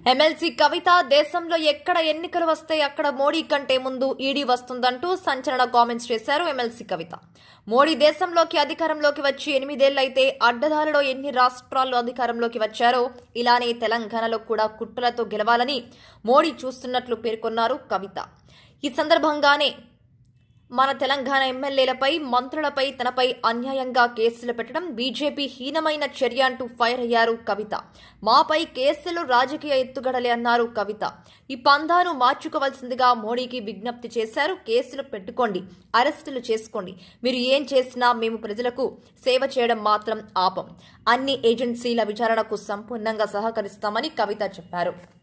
MLC కవిత దేశంలో ఎక్కడ ఎన్నికలు వస్తే అక్కడ మోడీ కంటే ముందు ఈడీ వస్తుందంటూ సంచలన కామెంట్స్ చేశారు ఎమ్మెల్సీ కవిత మోడీ దేశంలోకి అధికారంలోకి వచ్చి ఎనిమిదేళ్లైతే అడ్డదారిలో ఎన్ని రాష్ట్రాల్లో అధికారంలోకి వచ్చారో ఇలానే తెలంగాణలో కూడా కుట్రలతో గెలవాలని మోడీ చూస్తున్నట్లు పేర్కొన్నారు కవిత ఈ సందర్భంగానే మన తెలంగాణ ఎమ్మెల్యేలపై మంత్రులపై తనపై అన్యాయంగా కేసులు పెట్టడం బీజేపీ హీనమైన చర్య అంటూ ఫైర్ అయ్యారు కవిత మాపై కేసులు రాజకీయ ఎత్తుగడలే అన్నారు కవిత ఈ పందాను మార్చుకోవాల్సిందిగా మోడీకి విజ్ఞప్తి చేశారు కేసులు పెట్టుకోండి అరెస్టులు చేసుకోండి మీరు ఏం చేసినా మేము ప్రజలకు సేవ చేయడం మాత్రం ఆపం అన్ని ఏజెన్సీల విచారణకు సంపూర్ణంగా సహకరిస్తామని కవిత చెప్పారు